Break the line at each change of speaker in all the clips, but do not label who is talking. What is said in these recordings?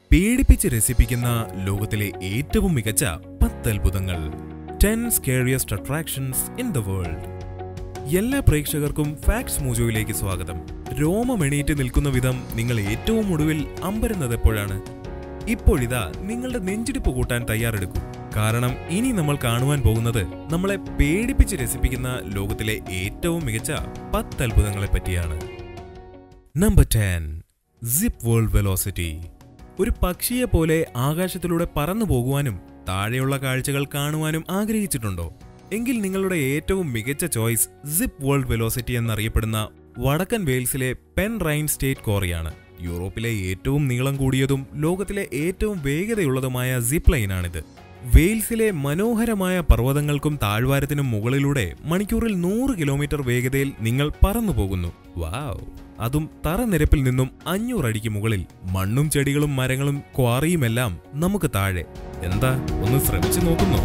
പേടിപ്പിച്ച് രസിപ്പിക്കുന്ന ലോകത്തിലെ ഏറ്റവും മികച്ച പത്ത് അത്ഭുതങ്ങൾ ten scariest attractions in the world എല്ലാ പ്രേക്ഷകർക്കും ഫാക്ട്സ് മൂജോയിലേക്ക് സ്വാഗതം രോമമെണീറ്റ് നിൽക്കുന്ന വിധം നിങ്ങൾ ഏറ്റവും ഒടുവിൽ അമ്പരുന്നത് എപ്പോഴാണ് ഇപ്പോഴിതാ നിങ്ങളുടെ നെഞ്ചിടിപ്പ് കൂട്ടാൻ തയ്യാറെടുക്കൂ കാരണം ഇനി നമ്മൾ കാണുവാൻ പോകുന്നത് നമ്മളെ പേടിപ്പിച്ച് രസിപ്പിക്കുന്ന ലോകത്തിലെ ഏറ്റവും മികച്ച പത്ത് അത്ഭുതങ്ങളെ പറ്റിയാണ് number ten Zip World Velocity ഒരു പക്ഷിയെ പോലെ ആകാശത്തിലൂടെ പറന്നു പോകുവാനും താഴെയുള്ള കാഴ്ചകൾ കാണുവാനും ആഗ്രഹിച്ചിട്ടുണ്ടോ എങ്കിൽ നിങ്ങളുടെ ഏറ്റവും മികച്ച ചോയ്സ് സിപ്പ് വേൾഡ് വെലോസിറ്റി എന്നറിയപ്പെടുന്ന വടക്കൻ വെയിൽസിലെ പെൻ റൈൻ സ്റ്റേറ്റ് കോറിയാണ് യൂറോപ്പിലെ ഏറ്റവും നീളം കൂടിയതും ലോകത്തിലെ ഏറ്റവും വേഗതയുള്ളതുമായ സിപ്പ് ലൈനാണിത് വെയിൽസിലെ മനോഹരമായ പർവ്വതങ്ങൾക്കും താഴ്വാരത്തിനും മുകളിലൂടെ മണിക്കൂറിൽ നൂറ് കിലോമീറ്റർ വേഗതയിൽ നിങ്ങൾ പറന്നു പോകുന്നു വാവ് അതും തറനിരപ്പിൽ നിന്നും അഞ്ഞൂറടിക്ക് മുകളിൽ മണ്ണും ചെടികളും മരങ്ങളും ക്വാറിയുമെല്ലാം നമുക്ക് താഴെ എന്താ ഒന്ന് ശ്രമിച്ചു നോക്കുന്നോ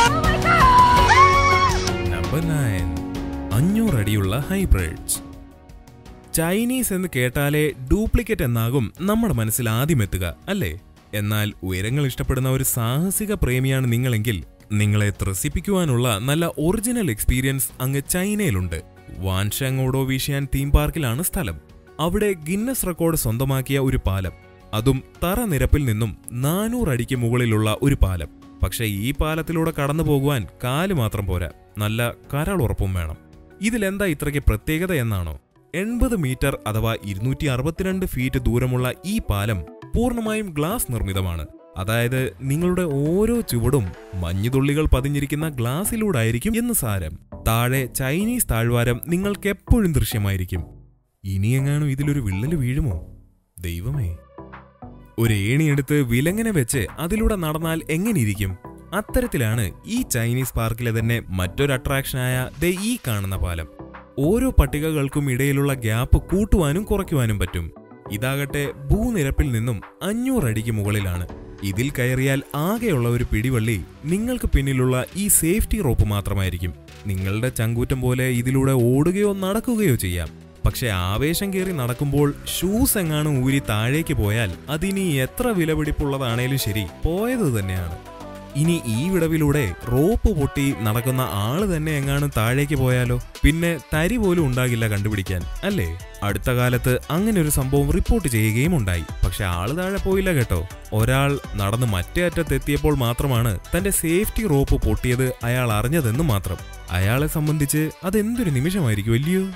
നമ്പർ നയൻ അഞ്ഞൂറടിയുള്ള ഹൈബ്രിഡ്സ് ചൈനീസ് എന്ന് കേട്ടാലേ ഡ്യൂപ്ലിക്കേറ്റ് എന്നാകും നമ്മുടെ മനസ്സിൽ ആദ്യം എത്തുക അല്ലേ എന്നാൽ ഉയരങ്ങൾ ഇഷ്ടപ്പെടുന്ന ഒരു സാഹസിക പ്രേമിയാണ് നിങ്ങളെങ്കിൽ നിങ്ങളെ ത്രസിപ്പിക്കുവാനുള്ള നല്ല ഒറിജിനൽ എക്സ്പീരിയൻസ് അങ്ങ് ചൈനയിലുണ്ട് വാൻഷാങ് വീശിയാൻ തീം പാർക്കിലാണ് സ്ഥലം അവിടെ ഗിന്നസ് റെക്കോർഡ് സ്വന്തമാക്കിയ ഒരു പാലം അതും തറനിരപ്പിൽ നിന്നും നാനൂറ് അടിക്ക് മുകളിലുള്ള ഒരു പാലം പക്ഷേ ഈ പാലത്തിലൂടെ കടന്നു പോകുവാൻ കാല് മാത്രം പോരാ നല്ല കരളുറപ്പും വേണം ഇതിലെന്താ ഇത്രയ്ക്ക് പ്രത്യേകത എന്നാണോ എൺപത് മീറ്റർ അഥവാ ഇരുന്നൂറ്റി അറുപത്തിരണ്ട് ഫീറ്റ് ദൂരമുള്ള ഈ പാലം പൂർണ്ണമായും ഗ്ലാസ് നിർമ്മിതമാണ് അതായത് നിങ്ങളുടെ ഓരോ ചുവടും മഞ്ഞുതുള്ളികൾ പതിഞ്ഞിരിക്കുന്ന ഗ്ലാസിലൂടായിരിക്കും എന്ന് സാരം താഴെ ചൈനീസ് താഴ്വാരം നിങ്ങൾക്കെപ്പോഴും ദൃശ്യമായിരിക്കും ഇനിയെങ്ങാനും ഇതിലൊരു വിള്ളല് വീഴുമോ ദൈവമേ ഒരു ഏണിയെടുത്ത് വിലങ്ങനെ വെച്ച് അതിലൂടെ നടന്നാൽ എങ്ങനെയിരിക്കും അത്തരത്തിലാണ് ഈ ചൈനീസ് പാർക്കിലെ തന്നെ മറ്റൊരു അട്രാക്ഷനായ ദ ഈ കാണുന്ന പാലം ഓരോ പട്ടികകൾക്കും ഇടയിലുള്ള ഗ്യാപ്പ് കൂട്ടുവാനും കുറയ്ക്കുവാനും പറ്റും ഇതാകട്ടെ ഭൂനിരപ്പിൽ നിന്നും അഞ്ഞൂറടിക്ക് മുകളിലാണ് ഇതിൽ കയറിയാൽ ആകെയുള്ള ഒരു പിടിവള്ളി നിങ്ങൾക്ക് പിന്നിലുള്ള ഈ സേഫ്റ്റി റോപ്പ് മാത്രമായിരിക്കും നിങ്ങളുടെ ചങ്കൂറ്റം പോലെ ഇതിലൂടെ ഓടുകയോ നടക്കുകയോ ചെയ്യാം പക്ഷെ ആവേശം കയറി നടക്കുമ്പോൾ ഷൂസ് എങ്ങാനും ഊരി താഴേക്ക് പോയാൽ അതിനി എത്ര വിലപിടിപ്പുള്ളതാണേലും ശരി പോയത് തന്നെയാണ് ഇനി ഈ വിടവിലൂടെ റോപ്പ് പൊട്ടി നടക്കുന്ന ആള് തന്നെ എങ്ങാനും താഴേക്ക് പോയാലോ പിന്നെ തരി പോലും ഉണ്ടാകില്ല കണ്ടുപിടിക്കാൻ അല്ലേ അടുത്ത കാലത്ത് അങ്ങനെ ഒരു സംഭവം റിപ്പോർട്ട് ചെയ്യുകയും ഉണ്ടായി പക്ഷെ ആള് താഴെ പോയില്ല കേട്ടോ ഒരാൾ നടന്ന് മറ്റേ അറ്റത്തെത്തിയപ്പോൾ മാത്രമാണ് തന്റെ സേഫ്റ്റി റോപ്പ് പൊട്ടിയത് അയാൾ അറിഞ്ഞതെന്ന് മാത്രം അയാളെ സംബന്ധിച്ച് അതെന്തൊരു നിമിഷമായിരിക്കും അല്ലയോ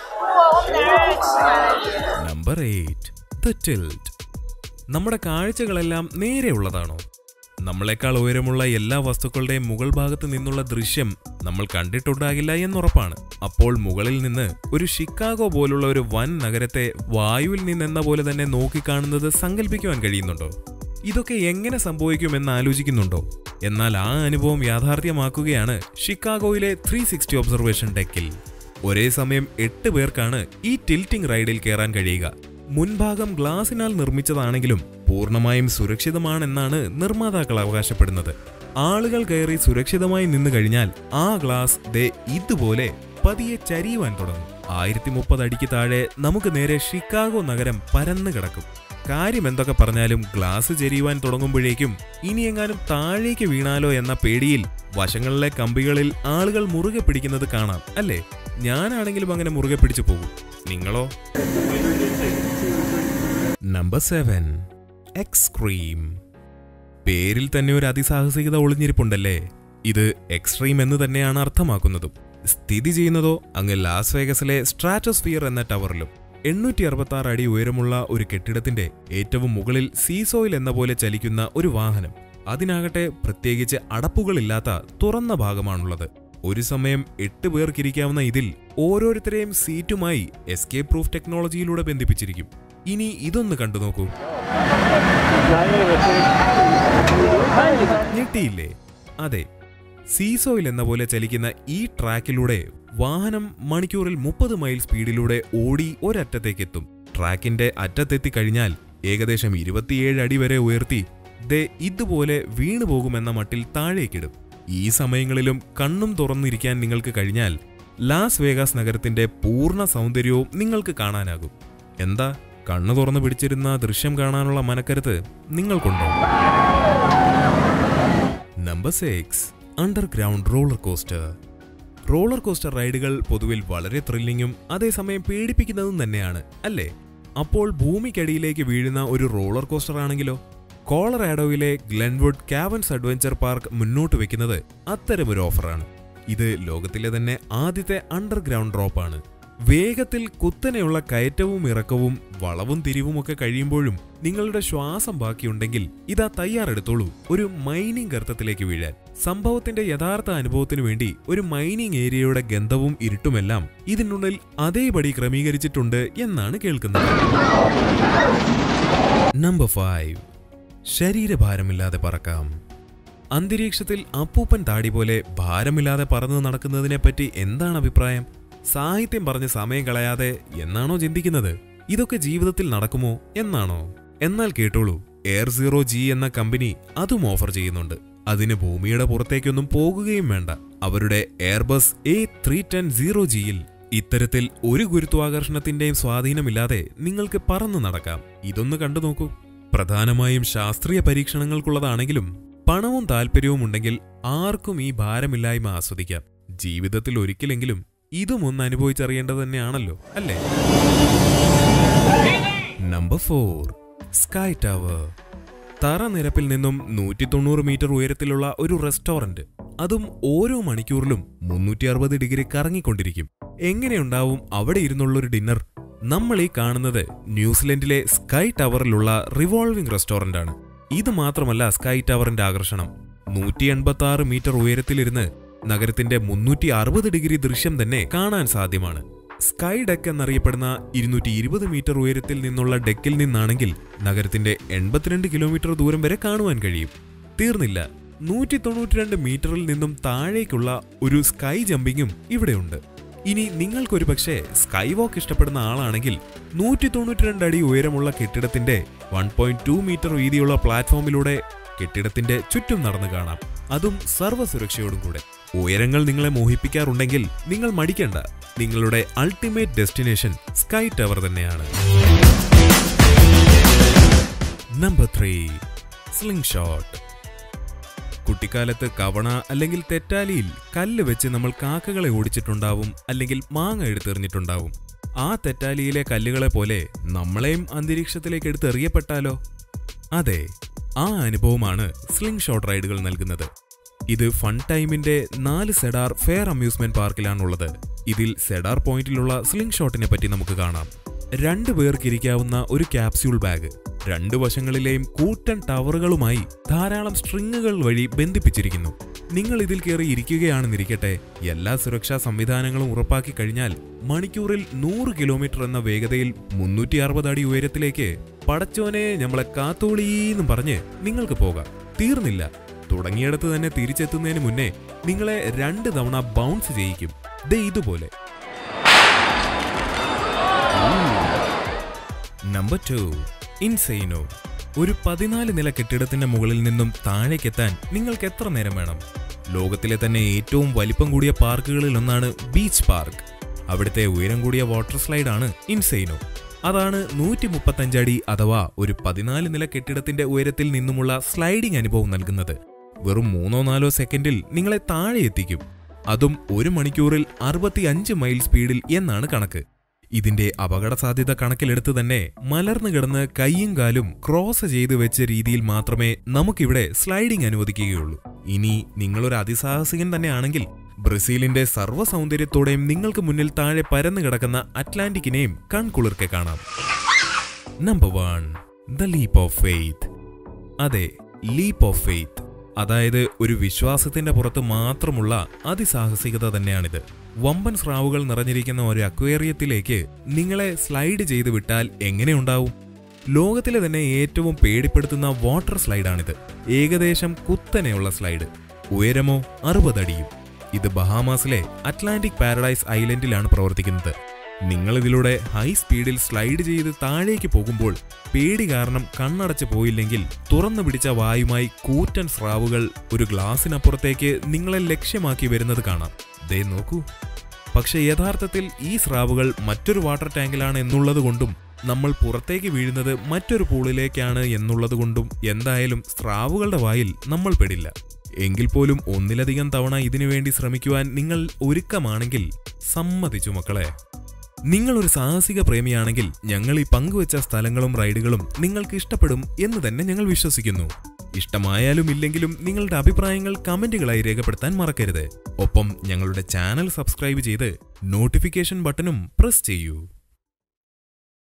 നമ്പർ എയ്റ്റ് ദ ടിൽറ്റ് നമ്മുടെ കാഴ്ചകളെല്ലാം നേരെയുള്ളതാണോ നമ്മളെക്കാൾ ഉയരമുള്ള എല്ലാ വസ്തുക്കളുടെയും മുകൾ ഭാഗത്ത് നിന്നുള്ള ദൃശ്യം നമ്മൾ കണ്ടിട്ടുണ്ടാകില്ല എന്നുറപ്പാണ് അപ്പോൾ മുകളിൽ നിന്ന് ഒരു ഷിക്കാഗോ പോലുള്ള ഒരു വൻ നഗരത്തെ വായുവിൽ നിന്നെന്ന പോലെ തന്നെ നോക്കിക്കാണുന്നത് സങ്കല്പിക്കുവാൻ കഴിയുന്നുണ്ടോ ഇതൊക്കെ എങ്ങനെ സംഭവിക്കുമെന്ന് ആലോചിക്കുന്നുണ്ടോ എന്നാൽ ആ അനുഭവം യാഥാർത്ഥ്യമാക്കുകയാണ് ഷിക്കാഗോയിലെ ത്രീ സിക്സ്റ്റി ഒബ്സർവേഷൻ ഡെക്കിൽ ഒരേ സമയം എട്ട് പേർക്കാണ് ഈ ടിൽറ്റിംഗ് റൈഡിൽ കയറാൻ കഴിയുക മുൻഭാഗം ഗ്ലാസിനാൽ നിർമ്മിച്ചതാണെങ്കിലും പൂർണ്ണമായും സുരക്ഷിതമാണെന്നാണ് നിർമ്മാതാക്കൾ അവകാശപ്പെടുന്നത് ആളുകൾ കയറി സുരക്ഷിതമായി നിന്നു കഴിഞ്ഞാൽ ആ ഗ്ലാസ് ദേ ഇതുപോലെ പതിയെ ചരിയുവാൻ തുടങ്ങും ആയിരത്തി മുപ്പത് അടിക്ക് താഴെ നമുക്ക് നേരെ ഷിക്കാഗോ നഗരം പരന്നു കിടക്കും കാര്യം എന്തൊക്കെ പറഞ്ഞാലും ഗ്ലാസ് ചെരിയുവാൻ തുടങ്ങുമ്പോഴേക്കും ഇനിയെങ്ങാനും താഴേക്ക് വീണാലോ എന്ന പേടിയിൽ വശങ്ങളിലെ കമ്പികളിൽ ആളുകൾ മുറുകെ പിടിക്കുന്നത് കാണാം അല്ലേ ഞാനാണെങ്കിലും അങ്ങനെ മുറുകെ പിടിച്ചു പോകും നിങ്ങളോ നമ്പർ സെവൻ എക്സ്ട്രീം പേരിൽ തന്നെ ഒരു അതിസാഹസികത ഒളിഞ്ഞിരിപ്പുണ്ടല്ലേ ഇത് എക്സ്ട്രീം എന്ന് തന്നെയാണ് അർത്ഥമാക്കുന്നതും സ്ഥിതി ചെയ്യുന്നതോ അങ്ങ് ലാസ് വേഗസിലെ സ്ട്രാറ്റോസ്ഫിയർ എന്ന ടവറിലും എണ്ണൂറ്റി അറുപത്തി ആറ് അടി ഉയരമുള്ള ഒരു കെട്ടിടത്തിന്റെ ഏറ്റവും മുകളിൽ സീസോയിൽ എന്ന പോലെ ചലിക്കുന്ന ഒരു വാഹനം അതിനാകട്ടെ പ്രത്യേകിച്ച് അടപ്പുകളില്ലാത്ത തുറന്ന ഭാഗമാണുള്ളത് ഒരു സമയം എട്ട് പേർക്കിരിക്കാവുന്ന ഇതിൽ ഓരോരുത്തരെയും സീറ്റുമായി എസ്കേപ്പ് പ്രൂഫ് ടെക്നോളജിയിലൂടെ ബന്ധിപ്പിച്ചിരിക്കും ഇനി ഇതൊന്ന് കണ്ടു നോക്കൂ ഞെട്ടിയില്ലേ അതെ സീസോയിൽ എന്ന പോലെ ചലിക്കുന്ന ഈ ട്രാക്കിലൂടെ വാഹനം മണിക്കൂറിൽ മുപ്പത് മൈൽ സ്പീഡിലൂടെ ഓടി ഒരറ്റത്തേക്കെത്തും ട്രാക്കിന്റെ അറ്റത്തെത്തി കഴിഞ്ഞാൽ ഏകദേശം ഇരുപത്തിയേഴ് അടി വരെ ഉയർത്തി ദേ ഇതുപോലെ വീണു പോകുമെന്ന മട്ടിൽ താഴേക്കിടും ഈ സമയങ്ങളിലും കണ്ണും തുറന്നിരിക്കാൻ നിങ്ങൾക്ക് കഴിഞ്ഞാൽ ലാസ് വേഗാസ് നഗരത്തിന്റെ പൂർണ്ണ സൗന്ദര്യവും നിങ്ങൾക്ക് കാണാനാകും എന്താ കണ്ണു തുറന്നു പിടിച്ചിരുന്ന ദൃശ്യം കാണാനുള്ള മനക്കരുത്ത് നിങ്ങൾക്കുണ്ടോ number six underground roller coaster roller coaster റൈഡുകൾ പൊതുവിൽ വളരെ ത്രില്ലിങ്ങും അതേസമയം പേടിപ്പിക്കുന്നതും തന്നെയാണ് അല്ലേ അപ്പോൾ ഭൂമിക്കടിയിലേക്ക് വീഴുന്ന ഒരു റോളർ കോസ്റ്റർ ആണെങ്കിലോ കോളറാഡോയിലെ ഗ്ലെൻവുഡ് കാവൻസ് അഡ്വഞ്ചർ പാർക്ക് മുന്നോട്ട് വെക്കുന്നത് അത്തരമൊരു ഓഫറാണ് ഇത് ലോകത്തിലെ തന്നെ ആദ്യത്തെ അണ്ടർഗ്രൗണ്ട് ഡ്രോപ്പാണ് വേഗത്തിൽ കുത്തനെയുള്ള കയറ്റവും ഇറക്കവും വളവും തിരിവുമൊക്കെ കഴിയുമ്പോഴും നിങ്ങളുടെ ശ്വാസം ബാക്കിയുണ്ടെങ്കിൽ ഇതാ തയ്യാറെടുത്തോളൂ ഒരു മൈനിങ് ഗർത്തത്തിലേക്ക് വീഴാൻ സംഭവത്തിന്റെ യഥാർത്ഥ അനുഭവത്തിനു വേണ്ടി ഒരു മൈനിങ് ഏരിയയുടെ ഗന്ധവും ഇരുട്ടുമെല്ലാം ഇതിനുള്ളിൽ അതേപടി ക്രമീകരിച്ചിട്ടുണ്ട് എന്നാണ് കേൾക്കുന്നത് നമ്പർ ഫൈവ് ശരീരഭാരമില്ലാതെ പറക്കാം അന്തരീക്ഷത്തിൽ അപ്പൂപ്പൻ താടി പോലെ ഭാരമില്ലാതെ പറന്നു നടക്കുന്നതിനെപ്പറ്റി എന്താണ് അഭിപ്രായം സാഹിത്യം പറഞ്ഞ് സമയം കളയാതെ എന്നാണോ ചിന്തിക്കുന്നത് ഇതൊക്കെ ജീവിതത്തിൽ നടക്കുമോ എന്നാണോ എന്നാൽ കേട്ടോളൂ എയർ സീറോ ജി എന്ന കമ്പനി അതും ഓഫർ ചെയ്യുന്നുണ്ട് അതിന് ഭൂമിയുടെ പുറത്തേക്കൊന്നും പോകുകയും വേണ്ട അവരുടെ Airbus A three ten zero ജിയിൽ ഇത്തരത്തിൽ ഒരു ഗുരുത്വാകർഷണത്തിന്റെയും സ്വാധീനമില്ലാതെ നിങ്ങൾക്ക് പറന്നു നടക്കാം ഇതൊന്ന് കണ്ടു നോക്കൂ പ്രധാനമായും ശാസ്ത്രീയ പരീക്ഷണങ്ങൾക്കുള്ളതാണെങ്കിലും പണവും താല്പര്യവും ഉണ്ടെങ്കിൽ ആർക്കും ഈ ഭാരമില്ലായ്മ ആസ്വദിക്കാം ജീവിതത്തിൽ ഒരിക്കലെങ്കിലും ഇതും ഒന്ന് അനുഭവിച്ചറിയേണ്ടത് തന്നെയാണല്ലോ അല്ലേ നമ്പർ ഫോർ സ്കൈ ടവർ തറനിരപ്പിൽ നിന്നും നൂറ്റി തൊണ്ണൂറ് മീറ്റർ ഉയരത്തിലുള്ള ഒരു റെസ്റ്റോറന്റ് അതും ഓരോ മണിക്കൂറിലും മുന്നൂറ്റി അറുപത് ഡിഗ്രി കറങ്ങിക്കൊണ്ടിരിക്കും എങ്ങനെയുണ്ടാവും അവിടെ ഇരുന്നുള്ളൊരു ഡിന്നർ നമ്മൾ ഈ കാണുന്നത് ന്യൂസിലൻഡിലെ സ്കൈ ടവറിലുള്ള റിവോൾവിംഗ് റെസ്റ്റോറന്റ് ആണ് ഇത് മാത്രമല്ല സ്കൈ ടവറിന്റെ ആകർഷണം നൂറ്റി എൺപത്തി ആറ് മീറ്റർ ഉയരത്തിലിരുന്ന് നഗരത്തിന്റെ മുന്നൂറ്റി അറുപത് ഡിഗ്രി ദൃശ്യം തന്നെ കാണാൻ സാധ്യമാണ് സ്കൈ ഡെക്ക് എന്നറിയപ്പെടുന്ന ഇരുന്നൂറ്റി ഇരുപത് മീറ്റർ ഉയരത്തിൽ നിന്നുള്ള ഡെക്കിൽ നിന്നാണെങ്കിൽ നഗരത്തിന്റെ എൺപത്തിരണ്ട് കിലോമീറ്റർ ദൂരം വരെ കാണുവാൻ കഴിയും തീർന്നില്ല നൂറ്റി തൊണ്ണൂറ്റിരണ്ട് മീറ്ററിൽ നിന്നും താഴേക്കുള്ള ഒരു സ്കൈ ജമ്പിങ്ങും ഇവിടെയുണ്ട് ഇനി നിങ്ങൾക്കൊരു പക്ഷേ സ്കൈ വാക്ക് ഇഷ്ടപ്പെടുന്ന ആളാണെങ്കിൽ നൂറ്റി തൊണ്ണൂറ്റിരണ്ട് അടി ഉയരമുള്ള കെട്ടിടത്തിന്റെ വൺ പോയിന്റ് ടു മീറ്റർ വീതിയുള്ള പ്ലാറ്റ്ഫോമിലൂടെ കെട്ടിടത്തിന്റെ ചുറ്റും നടന്നു കാണാം അതും സർവ്വസുരക്ഷയോടും കൂടെ ഉയരങ്ങൾ നിങ്ങളെ മോഹിപ്പിക്കാറുണ്ടെങ്കിൽ നിങ്ങൾ മടിക്കേണ്ട നിങ്ങളുടെ അൾട്ടിമേറ്റ് ഡെസ്റ്റിനേഷൻ സ്കൈ ടവർ തന്നെയാണ് നമ്പർ ത്രീ സ്ലിംഗ് ഷോട്ട് കുട്ടിക്കാലത്ത് കവണ അല്ലെങ്കിൽ തെറ്റാലിയിൽ കല്ല് വെച്ച് നമ്മൾ കാക്കകളെ ഓടിച്ചിട്ടുണ്ടാവും അല്ലെങ്കിൽ മാങ്ങ എടുത്തെറിഞ്ഞിട്ടുണ്ടാവും ആ തെറ്റാലിയിലെ കല്ലുകളെ പോലെ നമ്മളെയും അന്തരീക്ഷത്തിലേക്ക് എടുത്തെറിയപ്പെട്ടാലോ അതെ ആ അനുഭവമാണ് സ്ലിംഗ് ഷോട്ട് റൈഡുകൾ നൽകുന്നത് ഇത് ഫൺ ടൈമിന്റെ നാല് സെഡാർ ഫെയർ അമ്യൂസ്മെന്റ് പാർക്കിലാണുള്ളത് ഇതിൽ സെഡാർ പോയിന്റിലുള്ള സ്ലിംഗ് ഷോട്ടിനെ പറ്റി നമുക്ക് കാണാം രണ്ടു പേർക്കിരിക്കാവുന്ന ഒരു ക്യാപ്സ്യൂൾ ബാഗ് രണ്ടു വശങ്ങളിലെയും കൂറ്റൻ ടവറുകളുമായി ധാരാളം സ്ട്രിങ്ങുകൾ വഴി ബന്ധിപ്പിച്ചിരിക്കുന്നു നിങ്ങൾ ഇതിൽ കയറി ഇരിക്കുകയാണെന്നിരിക്കട്ടെ എല്ലാ സുരക്ഷാ സംവിധാനങ്ങളും ഉറപ്പാക്കി കഴിഞ്ഞാൽ മണിക്കൂറിൽ നൂറ് കിലോമീറ്റർ എന്ന വേഗതയിൽ മുന്നൂറ്റി അറുപത് അടി ഉയരത്തിലേക്ക് പടച്ചോനെ നമ്മളെ കാത്തോളീന്നും പറഞ്ഞ് നിങ്ങൾക്ക് പോകാം തീർന്നില്ല തുടങ്ങിയിടത്ത് തന്നെ തിരിച്ചെത്തുന്നതിന് മുന്നേ നിങ്ങളെ രണ്ട് തവണ ബൗൺസ് ചെയ്യിക്കും ദേ ഇതുപോലെ നമ്പർ ടു ഇൻസെയിനോ ഒരു പതിനാല് നില കെട്ടിടത്തിന്റെ മുകളിൽ നിന്നും താഴേക്കെത്താൻ നിങ്ങൾക്ക് എത്ര നേരം വേണം ലോകത്തിലെ തന്നെ ഏറ്റവും വലിപ്പം കൂടിയ പാർക്കുകളിൽ ഒന്നാണ് ബീച്ച് പാർക്ക് അവിടുത്തെ ഉയരം കൂടിയ വാട്ടർ സ്ലൈഡാണ് ഇൻസെയിനോ അതാണ് നൂറ്റി മുപ്പത്തഞ്ചടി അഥവാ ഒരു പതിനാല് നില കെട്ടിടത്തിന്റെ ഉയരത്തിൽ നിന്നുമുള്ള സ്ലൈഡിംഗ് അനുഭവം നൽകുന്നത് വെറും മൂന്നോ നാലോ സെക്കൻഡിൽ നിങ്ങളെ താഴെ എത്തിക്കും അതും ഒരു മണിക്കൂറിൽ അറുപത്തിയഞ്ച് മൈൽ സ്പീഡിൽ എന്നാണ് കണക്ക് ഇതിന്റെ അപകട സാധ്യത കണക്കിലെടുത്ത് തന്നെ മലർന്നു കിടന്ന് കൈയും കാലും ക്രോസ് ചെയ്ത് വെച്ച രീതിയിൽ മാത്രമേ നമുക്കിവിടെ സ്ലൈഡിംഗ് അനുവദിക്കുകയുള്ളൂ ഇനി നിങ്ങളൊരു അതിസാഹസികൻ തന്നെയാണെങ്കിൽ ബ്രസീലിന്റെ സർവ്വ സൗന്ദര്യത്തോടെയും നിങ്ങൾക്ക് മുന്നിൽ താഴെ പരന്നു കിടക്കുന്ന അറ്റ്ലാന്റിക്കിനെയും കൺകുളിർക്കെ കാണാം number one the leap of faith അതെ ലീപ്പ് ഓഫ് ഫെയ്ത്ത് അതായത് ഒരു വിശ്വാസത്തിന്റെ പുറത്ത് മാത്രമുള്ള അതിസാഹസികത തന്നെയാണിത് വമ്പൻ സ്രാവുകൾ നിറഞ്ഞിരിക്കുന്ന ഒരു അക്വേറിയത്തിലേക്ക് നിങ്ങളെ സ്ലൈഡ് ചെയ്ത് വിട്ടാൽ എങ്ങനെയുണ്ടാവും ലോകത്തിലെ തന്നെ ഏറ്റവും പേടിപ്പെടുത്തുന്ന വാട്ടർ സ്ലൈഡാണിത് ഏകദേശം കുത്തനെയുള്ള സ്ലൈഡ് ഉയരമോ അറുപതടിയും ഇത് ബഹാമാസിലെ അറ്റ്ലാന്റിക് പാരഡൈസ് ഐലൻഡിലാണ് പ്രവർത്തിക്കുന്നത് നിങ്ങൾ ഇതിലൂടെ ഹൈ സ്പീഡിൽ സ്ലൈഡ് ചെയ്ത് താഴേക്ക് പോകുമ്പോൾ പേടി കാരണം കണ്ണടച്ച് പോയില്ലെങ്കിൽ തുറന്നു പിടിച്ച വായുമായി കൂറ്റൻ സ്രാവുകൾ ഒരു ഗ്ലാസിനപ്പുറത്തേക്ക് നിങ്ങളെ ലക്ഷ്യമാക്കി വരുന്നത് കാണാം ദേ നോക്കൂ പക്ഷെ യഥാർത്ഥത്തിൽ ഈ സ്രാവുകൾ മറ്റൊരു വാട്ടർ ടാങ്കിലാണ് എന്നുള്ളത് കൊണ്ടും നമ്മൾ പുറത്തേക്ക് വീഴുന്നത് മറ്റൊരു പൂളിലേക്കാണ് എന്നുള്ളതുകൊണ്ടും എന്തായാലും സ്രാവുകളുടെ വായിൽ നമ്മൾ പെടില്ല എങ്കിൽ പോലും ഒന്നിലധികം തവണ ഇതിനു വേണ്ടി ശ്രമിക്കുവാൻ നിങ്ങൾ ഒരുക്കമാണെങ്കിൽ സമ്മതിച്ചു മക്കളെ നിങ്ങളൊരു സാഹസിക പ്രേമിയാണെങ്കിൽ ഞങ്ങൾ ഈ പങ്കുവച്ച സ്ഥലങ്ങളും റൈഡുകളും നിങ്ങൾക്ക് ഇഷ്ടപ്പെടും എന്ന് തന്നെ ഞങ്ങൾ വിശ്വസിക്കുന്നു ഇഷ്ടമായാലും ഇല്ലെങ്കിലും നിങ്ങളുടെ അഭിപ്രായങ്ങൾ കമന്റുകളായി രേഖപ്പെടുത്താൻ മറക്കരുത് ഒപ്പം ഞങ്ങളുടെ ചാനൽ സബ്സ്ക്രൈബ് ചെയ്ത് നോട്ടിഫിക്കേഷൻ ബട്ടണും പ്രസ് ചെയ്യൂ